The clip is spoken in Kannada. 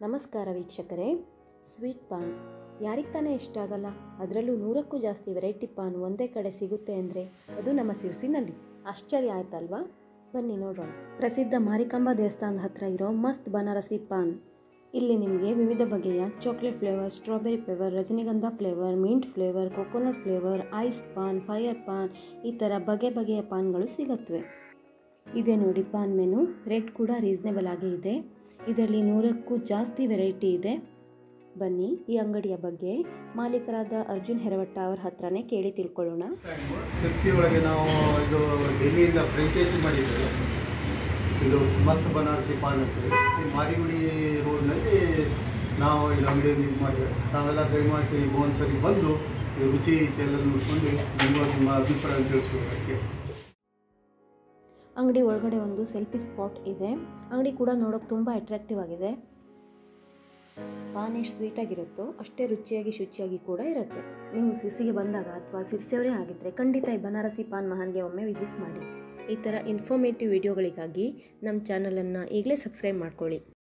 ನಮಸ್ಕಾರ ವೀಕ್ಷಕರೇ ಸ್ವೀಟ್ ಪಾನ್ ಯಾರಿಗೆ ತಾನೇ ಇಷ್ಟ ಆಗಲ್ಲ ಅದರಲ್ಲೂ ನೂರಕ್ಕೂ ಜಾಸ್ತಿ ವೆರೈಟಿ ಪಾನ್ ಒಂದೇ ಕಡೆ ಸಿಗುತ್ತೆ ಅಂದರೆ ಅದು ನಮ್ಮ ಸಿರ್ಸಿನಲ್ಲಿ ಆಶ್ಚರ್ಯ ಆಯ್ತಲ್ವಾ ಬನ್ನಿ ನೋಡೋಣ ಪ್ರಸಿದ್ಧ ಮಾರಿಕಾಂಬಾ ದೇವಸ್ಥಾನದ ಹತ್ರ ಇರೋ ಮಸ್ತ್ ಬನಾರಸಿ ಪಾನ್ ಇಲ್ಲಿ ನಿಮಗೆ ವಿವಿಧ ಬಗೆಯ chocolate flavour strawberry flavour Rajanigandha flavour mint flavour coconut flavour ice paan fire paan ಈ ಥರ ಬಗೆ ಬಗೆಯ ಪಾನ್ಗಳು ಸಿಗುತ್ತವೆ ಇದೆ ನೋಡಿ ಪಾನ್ ಮೆನು ರೇಟ್ ಕೂಡ ರೀಸನೇಬಲ್ ಆಗೇ ಇದೆ ಇದರಲ್ಲಿ ನೂರಕ್ಕೂ ಜಾಸ್ತಿ ವೆರೈಟಿ ಇದೆ ಬನ್ನಿ ಈ ಅಂಗಡಿಯ ಬಗ್ಗೆ ಮಾಲೀಕರಾದ ಅರ್ಜುನ್ ಹೆರವಟ್ಟ ಅವ್ರ ಹತ್ರನೇ ಕೇಳಿ ತಿಳ್ಕೊಳ್ಳೋಣ ಸಿರ್ಸಿ ಒಳಗೆ ನಾವು ಇದು ಡೆಲ್ಲಿಯಿಂದ ಫ್ರೆಂಚೈಸಿ ಮಾಡಿದ್ದೇವೆ ಇದು ಮಸ್ತ್ ಬನಾರಸಿ ಪಾನ್ ಅಂತೇಳಿ ಈ ಮಾರಿಗುಡಿ ರೋಡ್ನಲ್ಲಿ ನಾವು ಇದು ಅಂಗಡಿಯನ್ನು ಇದು ಮಾಡಿದ್ದೇವೆ ತಾವೆಲ್ಲ ದಯಮಾಡಿ ಈಗ ಒಂದ್ಸರಿ ಬಂದು ಈ ರುಚಿ ಎಲ್ಲ ನೋಡ್ಕೊಂಡು ನಿಮ್ಮ ನಿಮ್ಮ ಅಭಿಪ್ರಾಯ ತಿಳಿಸ್ಬೇಕು ಅಂಗಡಿ ಒಳಗಡೆ ಒಂದು ಸೆಲ್ಫಿ ಸ್ಪಾಟ್ ಇದೆ ಅಂಗಡಿ ಕೂಡ ನೋಡೋಕೆ ತುಂಬ ಅಟ್ರಾಕ್ಟಿವ್ ಆಗಿದೆ ಪಾನ್ ಎಷ್ಟು ಸ್ವೀಟಾಗಿರುತ್ತೋ ಅಷ್ಟೇ ರುಚಿಯಾಗಿ ಶುಚಿಯಾಗಿ ಕೂಡ ಇರುತ್ತೆ ನೀವು ಸಿರ್ಸಿಗೆ ಬಂದಾಗ ಅಥವಾ ಸಿರ್ಸಿಯವರೇ ಆಗಿದ್ದರೆ ಖಂಡಿತ ಈ ಬನಾರಸಿ ಪಾನ್ ಮಹಾನ್ಗೆ ಒಮ್ಮೆ ವಿಸಿಟ್ ಮಾಡಿ ಈ ಥರ ಇನ್ಫಾರ್ಮೇಟಿವ್ ವಿಡಿಯೋಗಳಿಗಾಗಿ ನಮ್ಮ ಚಾನಲನ್ನು ಈಗಲೇ ಸಬ್ಸ್ಕ್ರೈಬ್ ಮಾಡ್ಕೊಳ್ಳಿ